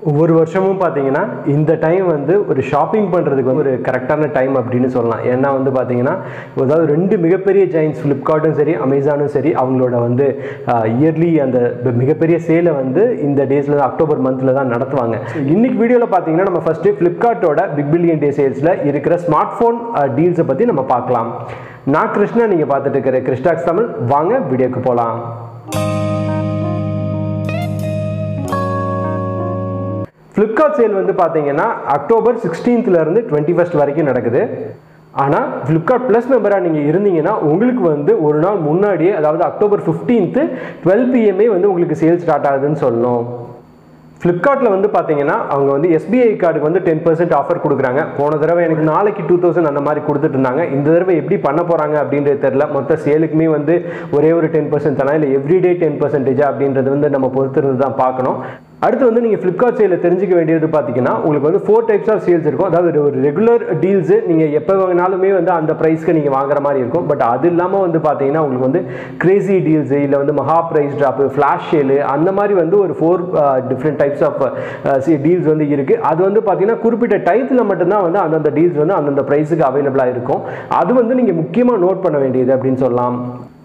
ஒவ்வொரு வருஷமும் பார்த்தீங்கன்னா இந்த டைம் வந்து ஒரு ஷாப்பிங் பண்ணுறதுக்கு வந்து ஒரு கரெக்டான டைம் அப்படின்னு சொல்லலாம் ஏன்னா வந்து பார்த்தீங்கன்னா அதாவது ரெண்டு மிகப்பெரிய ஜெயின்ஸ் ஃப்ளிப்கார்ட்டும் சரி அமேசானும் சரி அவங்களோட வந்து இயர்லி அந்த ப- மிகப்பெரிய சேலை வந்து இந்த டேஸில் அக்டோபர் மந்தில் தான் நடத்துவாங்க இன்னைக்கு வீடியோவில் பார்த்தீங்கன்னா நம்ம ஃபஸ்ட்டு ஃப்ளிப்கார்ட்டோட பிக் பில்லியன் டே சேல்ஸில் இருக்கிற ஸ்மார்ட் ஃபோன் டீல்ஸை பற்றி நம்ம பார்க்கலாம் நான் கிருஷ்ணா நீங்கள் பார்த்துட்டு இருக்கிற கிருஷ்டாக்ஸ் தமிழ் வாங்க வீடியோக்கு போகலாம் ஃப்ளிப்கார்ட் சேல் வந்து பார்த்தீங்கன்னா அக்டோபர் 16th ல இருந்து டுவெண்ட்டி ஃபஸ்ட் வரைக்கும் நடக்குது ஆனால் ஃப்ளிப்கார்ட் ப்ளஸ் மெம்பராக நீங்கள் இருந்தீங்கன்னா உங்களுக்கு வந்து ஒரு நாள் முன்னாடியே அதாவது அக்டோபர் 15th டுவெல் பிஎம்ஏ வந்து உங்களுக்கு சேல் ஸ்டார்ட் ஆகுதுன்னு சொல்லணும் ஃப்ளிப்கார்ட்டில் வந்து பார்த்தீங்கன்னா அவங்க வந்து எஸ்பிஐ கார்டுக்கு வந்து டென் பர்சன்ட் ஆஃபர் கொடுக்குறாங்க போன தடவை எனக்கு நாளைக்கு டூ தௌசண்ட் அந்த மாதிரி கொடுத்துட்டு இருந்தாங்க இந்த தடவை எப்படி பண்ண போகிறாங்க அப்படின்றது தெரில மொத்த சேலுக்குமே வந்து ஒரே ஒரு டென் பர்சன்ட் தானே இல்லை எவ்ரிடே டென் பர்சன்டேஜா அப்படின்றது வந்து நம்ம பொறுத்திருந்து தான் பார்க்கணும் அடுத்து வந்து நீங்கள் ஃப்ளிப்கார்ட் சேலில் தெரிஞ்சுக்க வேண்டியது பார்த்தீங்கன்னா உங்களுக்கு வந்து ஃபோர் டைப்ஸ் ஆஃப் சேல்ஸ் இருக்கும் அதாவது ஒரு ரெகுலர் டீல்ஸு நீங்கள் எப்போ வேணாலுமே வந்து அந்த ப்ரைஸ்க்கு நீங்கள் வாங்குற மாதிரி இருக்கும் பட் அது இல்லாமல் வந்து பார்த்தீங்கன்னா உங்களுக்கு வந்து கிரேசி டீல்ஸு இல்லை வந்து மகா ப்ரைஸ் ட்ராப்பு ஃப்ளாஷ் சேலு அந்த மாதிரி வந்து ஒரு four different types of deals வந்து இருக்குது அது வந்து பார்த்தீங்கன்னா குறிப்பிட்ட டயத்தில் மட்டும்தான் வந்து அந்தந்த டீல்ஸ் வந்து அந்தந்த ப்ரைஸுக்கு அவைலபிளாக இருக்கும் அது வந்து நீங்கள் முக்கியமாக நோட் பண்ண வேண்டியது அப்படின்னு சொல்லலாம்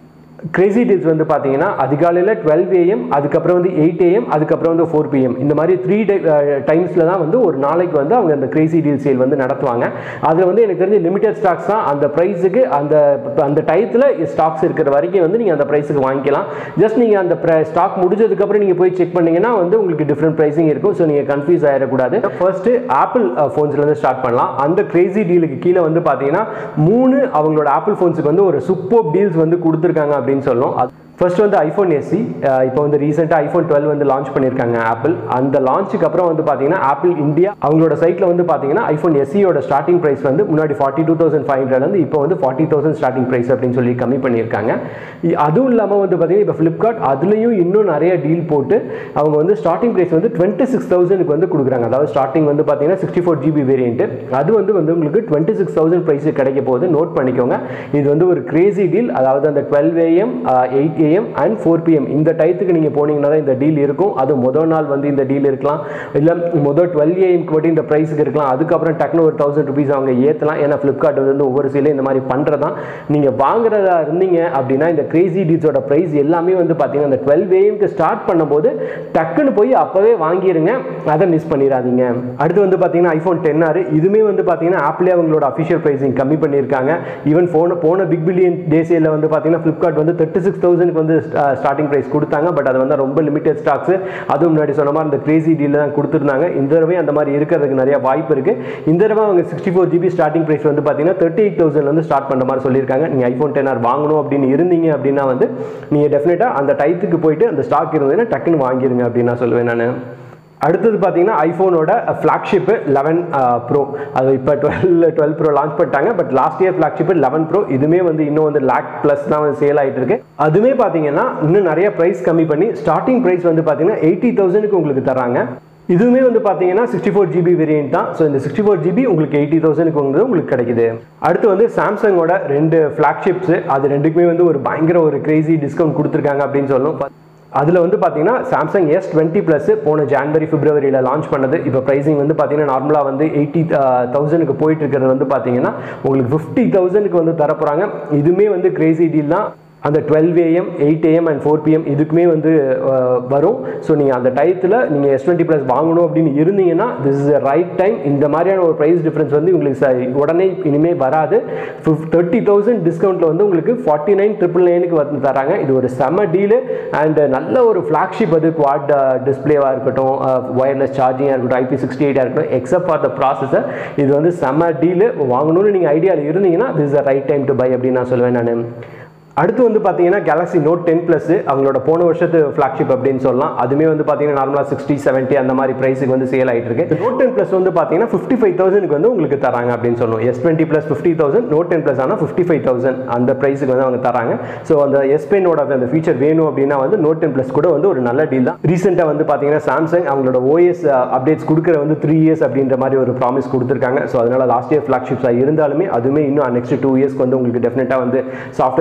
கிரேசி டீல்ஸ் வந்து பார்த்தீங்கன்னா அதிகாலையில் டுவெல் ஏஎம் அதுக்கப்புறம் வந்து எயிட் ஏஎம் அதுக்கப்புறம் வந்து ஃபோர் பிஎம் இந்த மாதிரி த்ரீ டைம்ஸில் தான் வந்து ஒரு நாளைக்கு வந்து அவங்க அந்த கிரேசி டீல் சேல் வந்து நடத்துவாங்க அதில் வந்து எனக்கு தெரிஞ்சு லிமிடெட் ஸ்டாக்ஸ் தான் அந்த ப்ரைஸுக்கு அந்த அந்த டயத்தில் ஸ்டாக்ஸ் இருக்கிற வரைக்கும் வந்து நீங்கள் அந்த ப்ரைஸுக்கு வாங்கிக்கலாம் ஜஸ்ட் நீங்கள் அந்த ஸ்டாக் முடிஞ்சதுக்கப்புறம் நீங்கள் போய் செக் பண்ணீங்கன்னா வந்து உங்களுக்கு டிஃப்ரெண்ட் ப்ரைஸிங் இருக்கும் ஸோ நீங்கள் கன்ஃபியூஸ் ஆகிடக்கூடாது ஃபர்ஸ்ட்டு ஆப்பிள் ஃபோன்ஸ்லேருந்து ஸ்டார்ட் பண்ணலாம் அந்த கிரேசி டீலுக்கு கீழே வந்து பார்த்தீங்கன்னா மூணு அவங்களோட ஆப்பிள் ஃபோன்ஸுக்கு வந்து ஒரு சூப்பர் டீல்ஸ் வந்து கொடுத்துருக்காங்க அப்படின்னு சொல்லணும் அது ஃபர்ஸ்ட் வந்து ஐஃபோன் எஸ்சி இப்போ வந்து ரீசெண்டாக ஐஃபோன் டுவெல் வந்து லான்ச் பண்ணியிருக்காங்க ஆப்பிள் அந்த லான்ச்சுக்கு அப்புறம் வந்து பார்த்தீங்கன்னா ஆப்பிள் இந்தியா அவங்களோட சைட்டில் வந்து பார்த்தீங்கன்னா ஐஃபோன் எஸ்சியோட ஸ்டார்டிங் ப்ரைஸ் வந்து முன்னாடி forty two thousand five hundred வந்து இப்போ வந்து ஃபார்ட்டி தௌசண்ட் ஸ்டார்டிங் ப்ரைஸ் அப்படின்னு சொல்லி கம்மி பண்ணியிருக்காங்க இ- அதுவும் இல்லாமல் வந்து பார்த்தீங்கன்னா இப்போ ஃப்ளிப்கார்ட் அதுலேயும் இன்னும் நிறைய டீல் போட்டு அவங்க வந்து ஸ்டார்டிங் ப்ரைஸ் வந்து டுவெண்ட்டி சிக்ஸ் தௌசண்ட்க்கு வந்து கொடுக்குறாங்க அதாவது ஸ்டார்டிங் வந்து பார்த்தீங்கன்னா சிக்ஸ்டி ஃபோர் ஜிபி வேரியன்ட் அது வந்து வந்து உங்களுக்கு டுவெண்ட்டி சிக்ஸ் தௌசண்ட் ப்ரைஸ் கிடைக்க போகுது நோட் பண்ணிக்கோங்க இது வந்து ஒரு கிரேசி டீல் அதாவது அந்த twelve AM eight AM and four PM இந்த டயத்துக்கு நீங்கள் போனீங்கன்னா தான் இந்த டீல் இருக்கும் அது முதல் நாள் வந்து இந்த டீல் இருக்கலாம் இல்லை முதல் டுவெல் ஏஎம்க்கு மட்டும் இந்த ப்ரைஸுக்கு இருக்கலாம் அதுக்கப்புறம் டக்குனு ஒரு தௌசண்ட் ருபீஸ் அவங்க ஏற்றலாம் ஏன்னா ஃப்ளிப்கார்ட் வந்து ஒவ்வொரு சீலையும் இந்த மாதிரி பண்ணுறதான் நீங்கள் வாங்குறதா இருந்தீங்க அப்படின்னா இந்த கிரேசி டீல்ஸோட ப்ரைஸ் எல்லாமே வந்து பார்த்தீங்கன்னா அந்த டுவெல் ஏஎம்க்கு ஸ்டார்ட் பண்ணும்போது டக்குன்னு போய் அப்போவே வாங்கிடுங்க அதை மிஸ் பண்ணிடாதீங்க அடுத்து வந்து பார்த்தீங்கன்னா ஐஃபோன் டென் ஆறு இதுவுமே வந்து பார்த்தீங்கன்னா ஆப்லேயே அவங்களோட அஃபிஷியல் ப்ரைஸிங் கம்மி பண்ணியிருக்காங்க ஈவன் போன போன பிக் பில்லியன் டே சேலில் வந்து பார்த்தீங்கன்னா ஃப்ளிப்கார்ட் வந்து தேர்ட்டி சிக்ஸ் தௌசண்ட்க்கு வந்து ஸ்டார்டிங் ப்ரைஸ் கொடுத்தாங்க பட் அது வந்து ரொம்ப லிமிடெட் ஸ்டாக்ஸ் அதுவும் முன்னாடி சொன்ன மாதிரி இந்த கிரேசி டீல் தான் கொடுத்துருந்தாங்க இந்த தடவை அந்த மாதிரி இருக்கிறதுக்கு நிறைய வாய்ப்பு இருக்கு இந்த தடவை அவங்க sixty four GB starting price வந்து பார்த்தீங்கன்னா தேர்ட்டி எயிட் தௌசண்ட்லேருந்து ஸ்டார்ட் பண்ணுற மாதிரி சொல்லியிருக்காங்க நீங்கள் ஐஃபோன் டென் ஆர் வாங்கணும் அப்படின்னு இருந்தீங்க அப்படின்னா வந்து நீங்கள் டெஃபினட்டாக அந்த டயத்துக்கு போயிட்டு அந்த ஸ்டாக் இருந்ததுன்னா டக்குன்னு வாங்கிடுங்க அப்படின்னு நான் சொல்லுவேன் நான் அடுத்தது பார்த்தீங்கன்னா ஐஃபோனோட ஃப்ளாக்ஷிப்பு லெவன் ப்ரோ அது இப்போ டுவெல் டுவெல் ப்ரோ லான்ச் பண்ணிட்டாங்க but last year flagship eleven pro இதுவுமே வந்து இன்னும் வந்து லேக் ப்ளஸ் தான் வந்து சேல் ஆகிட்டு இருக்கு அதுவுமே பார்த்தீங்கன்னா இன்னும் நிறைய ப்ரைஸ் கம்மி பண்ணி ஸ்டார்டிங் ப்ரைஸ் வந்து பார்த்தீங்கன்னா எயிட்டி தௌசண்ட்க்கு உங்களுக்கு தராங்க இதுவுமே வந்து பார்த்தீங்கன்னா சிக்ஸ்டி ஃபோர் ஜிபி வேரியன்ட் தான் ஸோ இந்த சிக்ஸ்டி ஃபோர் ஜிபி உங்களுக்கு எயிட்டி தௌசண்ட்க்கு வந்து உங்களுக்கு கிடைக்குது அடுத்து வந்து சாம்சங்கோட ரெண்டு ஃப்ளாக்ஷிப்ஸ் அது ரெண்டுக்குமே வந்து ஒரு பயங்கர ஒரு கிரேசி டிஸ்கவுண்ட் கொடுத்துருக்காங்க அப்படின்னு சொல்லணும் அதில் வந்து பார்த்தீங்கன்னா சாம்சங் எஸ் டுவெண்ட்டி ப்ளஸ் போன ஜான்வரி பிப்ரவரியில் லான்ச் பண்ணது இப்போ ப்ரைஸிங் வந்து பார்த்தீங்கன்னா நார்மலாக வந்து எயிட்டி தௌசண்ட்க்கு போயிட்டு இருக்கிறது வந்து பார்த்தீங்கன்னா உங்களுக்கு ஃபிஃப்டி தௌசண்ட்க்கு வந்து தரப்போகிறாங்க இதுவுமே வந்து கிரேசி டீல் தான் அந்த twelve AM eight AM and four PM இதுக்குமே வந்து அஹ், வரும் ஸோ நீங்கள் அந்த டயத்தில் நீங்கள் எஸ் டுவெண்ட்டி ப்ளஸ் வாங்கணும் அப்படின்னு இருந்தீங்கன்னா திஸ் இஸ் ரைட் டைம் இந்த மாதிரியான ஒரு ப்ரைஸ் டிஃப்ரென்ஸ் வந்து உங்களுக்கு ச- உடனே இனிமேல் வராது தேர்ட்டி தௌசண்ட் டிஸ்கவுண்ட்டில் வந்து உங்களுக்கு ஃபார்ட்டி நைன் ட்ரிபிள் நைனுக்கு வந்து தராங்க இது ஒரு செம டீலு அண்ட் நல்ல ஒரு ஃப்ளாக்ஷிப் அது குவாட் டிஸ்பிளேவாக இருக்கட்டும் ஒயர்லெஸ் சார்ஜிங்காக இருக்கட்டும் ஐபி சிக்ஸ்டி எயிட்டாக இருக்கட்டும் எக்ஸப்ட் ஃபார் த ப்ராசஸர் இது வந்து செம டீலு வாங்கணும்னு நீங்கள் ஐடியாவில் இருந்தீங்கன்னா this is right time to buy அப்படின்னு நான் சொல்லுவேன் நான் அடுத்து வந்து பார்த்தீங்கன்னா கேலக்ஸி நோட் டென் ப்ளஸ் அவங்களோட போன வருஷத்து ஃப்ளாக்ஷிப் அப்படின்னு சொல்லலாம் அதுவுமே வந்து பார்த்தீங்கன்னா நார்மலாக சிக்ஸ்டி செவன்ட்டி அந்த மாதிரி ப்ரைஸுக்கு வந்து சேல் ஆகிட்டு இருக்கு நோட் டென் ப்ளஸ் வந்து பார்த்தீங்கன்னா ஃபிஃப்டி ஃபைவ் தௌசண்ட்க்கு வந்து உங்களுக்கு தராங்க அப்படின்னு சொல்லணும் S twenty plus fifty thousand note ten plus ஆனால் ஃபிஃப்டி ஃபைவ் தௌசண்ட் அந்த ப்ரைஸுக்கு வந்து அவங்க தராங்க ஸோ அந்த எஸ் பென்னோட அந்த ஃபீச்சர் வேணும் அப்படின்னா வந்து நோட் டென் ப்ளஸ் கூட வந்து ஒரு நல்ல டீல் தான் ரீசெண்டாக வந்து பார்த்தீங்கன்னா சாம்சங் அவங்களோட ஓஎஸ் அப்டேட்ஸ் கொடுக்குற வந்து த்ரீ இயர்ஸ் அப்படின்ற மாதிரி ஒரு ப்ராமிஸ் கொடுத்துருக்காங்க ஸோ அதனால லாஸ்ட் இயர் ஃப்ளாக்ஷிப்ஸாக இருந்தாலுமே அதுவுமே இன்னும் நெக்ஸ்ட் டூ இயர்ஸ்க்கு வந்து உங்களுக்கு டெஃபினட்டாக வந்து சாஃப்ட்வேர் அப்டேட்ஸ்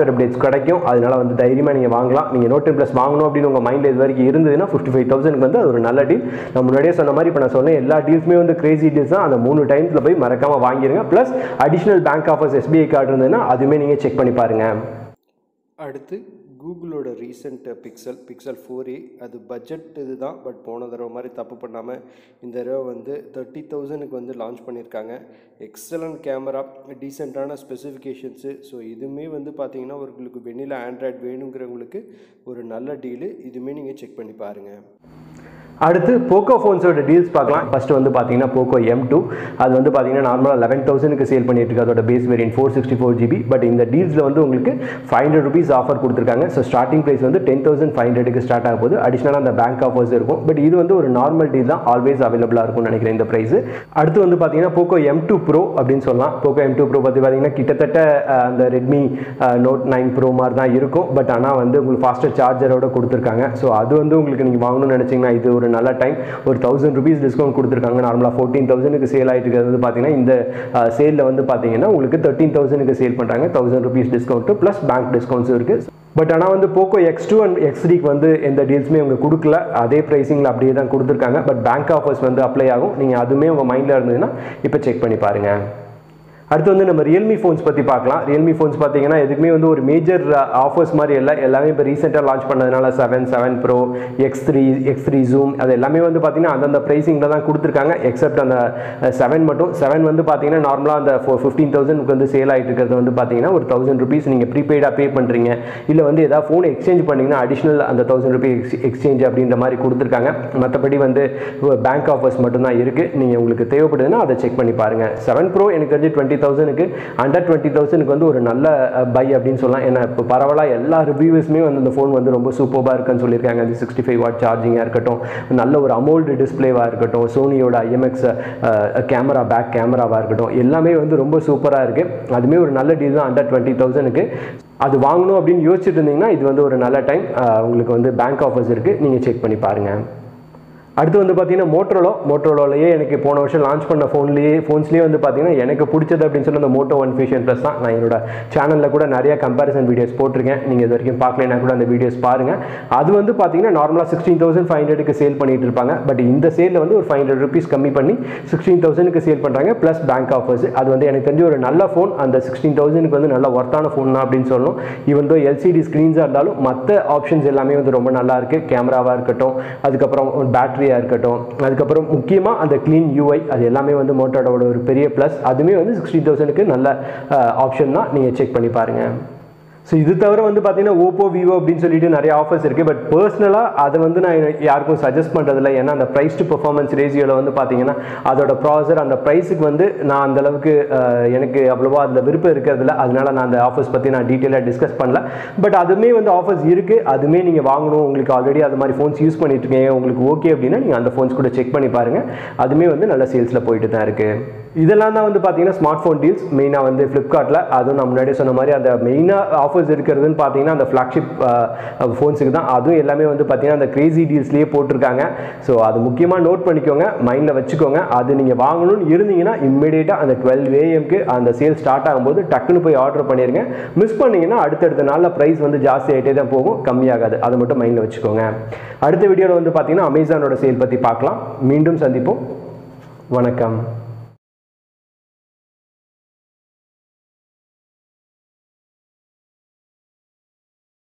கிடைக்கும் அதனால வந்து தைரியமாக நீங்கள் வாங்கலாம் நீங்கள் நோட் டென் ப்ளஸ் வாங்கணும் அப்படின்னு உங்கள் மைண்டில் இது வரைக்கும் இருந்ததுன்னா ஃபிஃப்டி ஃபைவ் தௌசண்ட்க்கு வந்து அது ஒரு நல்ல டீல் நான் முன்னாடியே சொன்ன மாதிரி இப்போ நான் சொன்னேன் எல்லா டீல்ஸுமே வந்து கிரேசி டீல்ஸ் தான் அந்த மூணு டைம்ஸில் போய் மறக்காமல் வாங்கிடுங்க plus additional bank offers SBI card இருந்ததுன்னா அதுவுமே நீங்கள் செக் பண்ணி பாருங்கள் அடுத்து கூகுளோட recent Pixel Pixel four A அது பட்ஜெட் இது தான் பட் போன தடவை மாதிரி தப்பு பண்ணாமல் இந்த தடவை வந்து தேர்ட்டி தௌசண்ட்க்கு வந்து லான்ச் பண்ணியிருக்காங்க எக்ஸலண்ட் கேமரா டீசெண்டான ஸ்பெசிஃபிகேஷன்ஸு ஸோ இதுவுமே வந்து பார்த்தீங்கன்னா உங்களுக்கு வெண்ணிலா ஆண்ட்ராய்ட் வேணுங்கிறவங்களுக்கு ஒரு நல்ல டீலு இதுவுமே நீங்கள் செக் பண்ணி பாருங்கள் அடுத்து போக்கோ ஃபோன்ஸோட டீல்ஸ் பார்க்கலாம் ஃபர்ஸ்ட் வந்து பார்த்தீங்கன்னா போக்கோ எம் டூ அது வந்து பார்த்தீங்கன்னா நார்மலாக லெவன் தௌசண்ட்க்கு சேல் பண்ணிட்டு இருக்கு அதோட base variant four sixty four GB but இந்த டீல்ஸில் வந்து உங்களுக்கு ஃபைவ் ஹண்ட்ரட் ருபீஸ் ஆஃபர் கொடுத்துருக்காங்க ஸோ ஸ்டார்டிங் ப்ரைஸ் வந்து டென் தௌசண்ட் ஃபைவ் ஹண்ட்ரடுக்கு ஸ்டார்ட் ஆக போகுது அடிஷனலாக அந்த பேங்க் ஆஃபர்ஸ் இருக்கும் பட் இது வந்து ஒரு நார்மல் டீல் தான் ஆல்வேஸ் அவைலபிளாக இருக்கும்னு நினைக்கிறேன் இந்த ப்ரைஸ் அடுத்து வந்து பார்த்தீங்கன்னா போக்கோ எம் டூ ப்ரோ அப்படின்னு சொல்லலாம் போக்கோ எம் டூ ப்ரோ பற்றி பார்த்தீங்கன்னா கிட்டத்தட்ட அஹ், அந்த ரெட்மி நோட் நைன் ப்ரோ மாதிரி தான் இருக்கும் பட் ஆனால் வந்து உங்களுக்கு ஃபாஸ்டர் சார்ஜரோட கொடுத்துருக்காங்க ஸோ அது வந்து உங்களுக்கு நீங்கள் வாங்கணும்னு நினச்சிங்கன்னா இது ஒரு நல்ல டைம் ஒரு தௌசண்ட் ருபீஸ் டிஸ்கவுண்ட் கொடுத்துருக்காங்க நார்மலாக ஃபோர்டீன் தௌசண்ட்க்கு சேல் ஆகிட்டு இருக்கிறது வந்து பார்த்தீங்கன்னா இந்த சேலில் வந்து பார்த்தீங்கன்னா உங்களுக்கு தேர்ட்டீன் தௌசண்ட்க்கு சேல் பண்ணுறாங்க thousand rupees discount plus bank டிஸ்கவுண்ட்ஸும் இருக்குது பட் ஆனால் வந்து Poco X two and X த்ரீக்கு வந்து எந்த டீல்ஸுமே அவங்க கொடுக்கல அதே ப்ரைஸிங்கில் அப்படியே தான் கொடுத்துருக்காங்க பட் பேங்க் ஆஃபர்ஸ் வந்து அப்ளை ஆகும் நீங்கள் அதுவுமே உங்கள் மைண்டில் இருந்ததுன்னா இப்போ செக் பண்ணி பாருங்கள் அடுத்து வந்து நம்ம ரியல்மி ஃபோன்ஸ் பற்றி பார்க்கலாம் ரியல்மி ஃபோன்ஸ் பார்த்தீங்கன்னா எதுக்குமே வந்து ஒரு மேஜர் ஆஃபர்ஸ் மாதிரி இல்லை எல்லாமே இப்போ ரீசெண்டாக லான்ச் பண்ணதுனால seven seven pro X three X three zoom அது எல்லாமே வந்து பார்த்தீங்கன்னா அந்தந்த ப்ரைஸிங்கில் தான் கொடுத்துருக்காங்க எக்ஸப்ட் அந்த செவன் மட்டும் செவன் வந்து பார்த்தீங்கன்னா நார்மலாக அந்த ஃபோர் ஃபிஃப்டீன் தௌசண்ட்க்கு வந்து சேல் ஆகிட்டு இருக்கிறது வந்து பார்த்தீங்கன்னா ஒரு தௌசண்ட் ருபீஸ் நீங்கள் ப்ரீபெய்டாக பே பண்ணுறீங்க இல்லை வந்து ஏதாவது ஃபோன் எக்ஸ்சேஞ்ச் பண்ணிங்கன்னா அடிஷனல் அந்த தௌசண்ட் ருபீஸ் எக்ஸ்சேஞ்ச் அப்படின்ற மாதிரி கொடுத்துருக்காங்க மற்றபடி வந்து பேங்க் ஆஃபர்ஸ் மட்டும்தான் இருக்குது நீங்கள் உங்களுக்கு தேவைப்படுதுன்னா அதை செக் பண்ணி பாருங்கள் செவன் ப்ரோ எனக்கு தெரிஞ்சு டுவெண்ட்டி தௌசண்ட்க்கு அண்டர் டுவெண்ட்டி தௌசண்ட்க்கு வந்து ஒரு நல்ல பை அப்படின்னு சொல்லலாம் ஏன்னா இப்போ பரவலாக எல்லா ரிவ்யூஸுமே வந்து இந்த ஃபோன் வந்து ரொம்ப சூப்பராக இருக்குன்னு சொல்லியிருக்காங்க அந்த சிக்ஸ்டி ஃபைவ் வாட் சார்ஜிங்காக இருக்கட்டும் நல்ல ஒரு அமௌல்டு டிஸ்பிளேவாக இருக்கட்டும் சோனியோட ஐஎம்எக்ஸ் கேமரா பேக் கேமராவாக இருக்கட்டும் எல்லாமே வந்து ரொம்ப சூப்பராக இருக்குது அதுவுமே ஒரு நல்ல டீல் தான் அண்டர் டுவெண்ட்டி தௌசண்ட்க்கு அது வாங்கணும் அப்படின்னு யோசிச்சுட்டு இருந்தீங்கன்னா இது வந்து ஒரு நல்ல டைம் உங்களுக்கு வந்து பேங்க் ஆஃபர்ஸ் இருக்குது நீங்கள் செக் பண்ணி பாருங்கள் அடுத்து வந்து பார்த்தீங்கன்னா மோட்டோலோ மோட்டோலோலையே எனக்கு போன வருஷம் லான்ச் பண்ண ஃபோன்லேயே ஃபோன்ஸ்லேயே வந்து பார்த்தீங்கன்னா எனக்கு பிடிச்சது அப்படின்னு சொல்லி அந்த மோட்டோ ஒன் ஃபியூஷன் ப்ளஸ் தான் நான் என்னோட சேனலில் கூட நிறைய கம்பேரிசன் வீடியோஸ் போட்டிருக்கேன் நீங்கள் இது வரைக்கும் பார்க்கலனா கூட அந்த வீடியோஸ் பாருங்கள் அது வந்து பார்த்தீங்கன்னா நார்மலாக சிக்ஸ்டீன் தௌசண்ட் ஃபைவ் ஹண்ட்ரடுக்கு சேல் பண்ணிட்டு இருப்பாங்க பட் இந்த சேலில் வந்து ஒரு ஃபைவ் ஹண்ட்ரட் ருபீஸ் கம்மி பண்ணி சிக்ஸ்டீன் தௌசண்ட்க்கு சேல் பண்ணுறாங்க ப்ளஸ் பேங்க் ஆஃபர்ஸ் அது வந்து எனக்கு தெரிஞ்ச ஒரு நல்ல ஃபோன் அந்த சிக்ஸ்டீன் தௌசண்ட்க்கு வந்து நல்ல ஒர்த்தான ஃபோன் தான் அப்படின்னு சொல்லணும் ஈவன் தோ எல்சிடி ஸ்க்ரீன்ஸாக இருந்தாலும் மற்ற ஆப்ஷன்ஸ் எல்லாமே வந்து ரொம்ப நல்லா இருக்குது கேமராவாக இருக்கட்டும் அதுக்கப்புறம் பேட்டரியாக இருக்கட்டும் அதுக்கப்புறம் முக்கியமாக அந்த க்ளீன் யூஐ அது எல்லாமே வந்து மோட்டோட ஒரு பெரிய ப்ளஸ் அதுவுமே வந்து சிக்ஸ்டி தௌசண்ட்க்கு நல்ல ஆப்ஷன் தான் நீங்கள் செக் பண்ணி பாருங்கள் ஸோ இது தவிர வந்து பார்த்தீங்கன்னா ஓப்போ விவோ அப்படின்னு சொல்லிட்டு நிறைய ஆஃபர்ஸ் இருக்குது பட் பர்சனலாக அதை வந்து நான் யாருக்கும் சஜஸ்ட் பண்ணுறதில்ல ஏன்னா அந்த ப்ரைஸ் டு பர்ஃபார்மன்ஸ் ரேஷியோவில் வந்து பார்த்தீங்கன்னா அதோட ப்ராசர் அந்த ப்ரைஸுக்கு வந்து நான் அந்த அளவுக்கு அஹ், எனக்கு அவ்வளோவா அதில் விருப்பம் இருக்கிறதில்ல அதனால நான் அந்த ஆஃபர்ஸ் பற்றி நான் டீட்டெயிலாக டிஸ்கஸ் பண்ணல பட் அதுவுமே வந்து ஆஃபர்ஸ் இருக்குது அதுவுமே நீங்கள் வாங்கணும் உங்களுக்கு ஆல்ரெடி அது மாதிரி ஃபோன்ஸ் யூஸ் பண்ணிட்டு இருக்கீங்க உங்களுக்கு ஓகே அப்படின்னா நீங்கள் அந்த ஃபோன்ஸ் கூட செக் பண்ணி பாருங்கள் அதுவுமே வந்து நல்ல சேல்ஸில் போயிட்டு தான் இருக்குது இதெல்லாம் தான் வந்து பார்த்தீங்கன்னா ஸ்மார்ட் ஃபோன் டீல்ஸ் மெயினாக வந்து ஃப்ளிப்கார்ட்டில் அதுவும் நான் முன்னாடியே சொன்ன மாதிரி அந்த மெயினாக ஆஃபர்ஸ் இருக்கிறதுன்னு பார்த்தீங்கன்னா அந்த ஃப்ளாக்ஷிப் ஃபோன்ஸுக்கு தான் அதுவும் எல்லாமே வந்து பார்த்தீங்கன்னா அந்த கிரேசி டீல்ஸ்லேயே போட்டிருக்காங்க ஸோ அது முக்கியமாக நோட் பண்ணிக்கோங்க மைண்டில் வச்சுக்கோங்க அது நீங்கள் வாங்கணும்னு இருந்தீங்கன்னா இம்மிடியேட்டாக அந்த டுவெல் ஏஎம்க்கு அந்த சேல் ஸ்டார்ட் ஆகும்போது டக்குன்னு போய் ஆர்டர் பண்ணிடுங்க மிஸ் பண்ணீங்கன்னா அடுத்தடுத்த நாளில் ப்ரைஸ் வந்து ஜாஸ்தி ஆகிட்டே தான் போகும் கம்மியாகாது அதை மட்டும் மைண்டில் வச்சுக்கோங்க அடுத்த வீடியோவில் வந்து பார்த்தீங்கன்னா அமேசானோட சேல் பற்றி பார்க்கலாம் மீண்டும் சந்திப்போம் வணக்கம்